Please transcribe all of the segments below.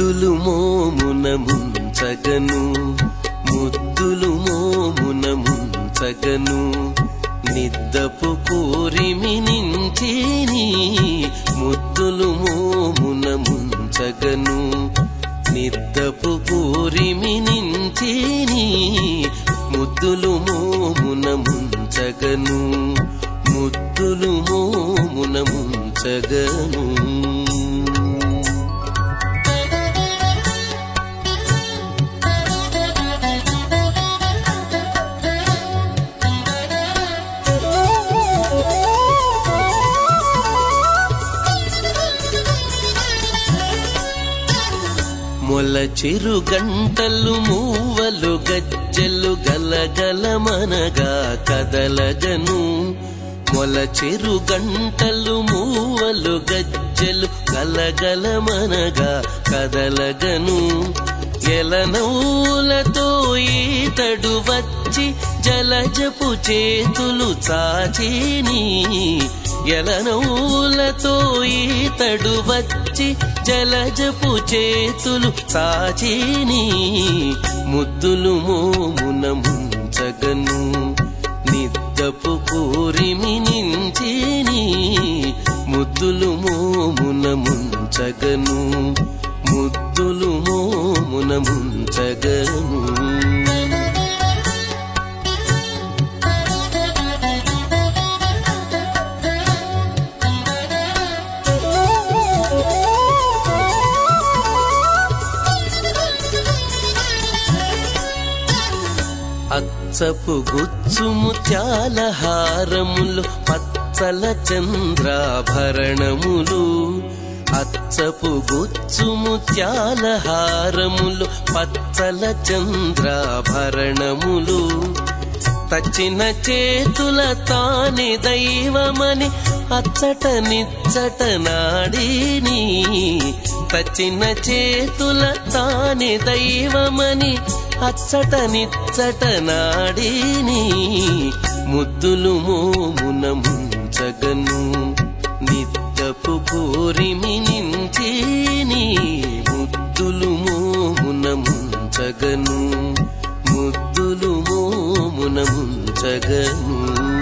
ముద్దులు మోమున ముంచగను ముద్దులు మోమున ముంచగను నిద్దపు కోరిమి నించేని ముద్దులు మోమున ముంచగను నిద్దపు కోరిమి నించేని ముద్దులు మోమున ముంచగను ముద్దులు మోమున ముంచగను మొల చిరు గంటలు మూవలు గజ్జలు గలగలమనగా కదలగను మొల చిరు గంటలు మూవలు గజ్జలు గలగలమనగా కదలగను ఎలనౌలతో ఈతడు వచ్చి జలజపు చేతులు చాచిని ఎలనౌలతో ఈతడు వచ్చి జలజపు చేతులు చాచిని ముద్దులు మోమున ముంచగను నిద్దపు కోరిమి నించిని ముద్దులు మోమున ముంచగను ముద్దులు మోమున ముంచగను అచ్చపు గుచ్చుము త్యాలహారములు పచ్చల చంద్రాభరణములు అచ్చపు గుచ్చుము త్యాలహారములు పచ్చల చంద్రాభరణములు తచ్చిన చేతుల తాని దైవమని అచ్చట నిచ్చట నాడిని తచ్చిన చేతుల తాని దైవమని అచ్చట నిచ్చట నాడిని ముద్దులు మోమున ముంచగను నిద్దపు కోరిమి నించిని ముద్దులు మోమున ముంచగను ముద్దులు మోమున ముంచగను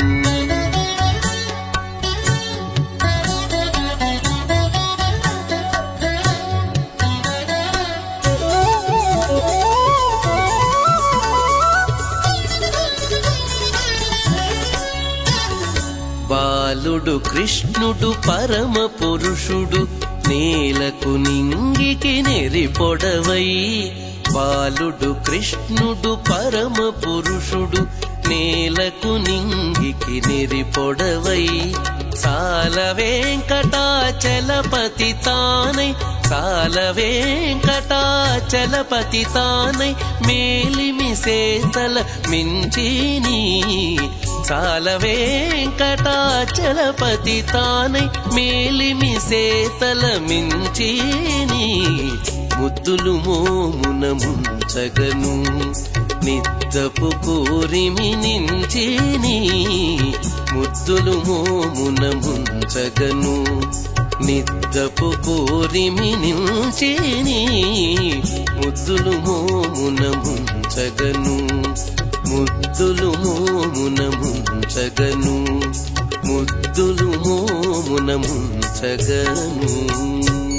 బాలుడు కృష్ణుడు పరమ పురుషుడు నేలకు నింగికి నెరిపొడవై బాలుడు కృష్ణుడు పరమ పురుషుడు నేలకు నింగికి నెరిపొడవై సాల వెంకటాచలపతి తానై సాల వెంకటాచలపతి తానై మేలిమి సేతల మించిని చాల వెంకటాచలపతి తానై మేలిమి సేతల మించిని ముద్దులు మోమున ముంచగను నిద్దపు కోరిమి నించిని ముద్దులు మోమున ముంచగను నిద్దపు కోరిమి నిల్చిని ముద్దులు మోమున ముంచగను ముద్దులు మోమున ముంచగను ముద్దులు మోమున ముంచగను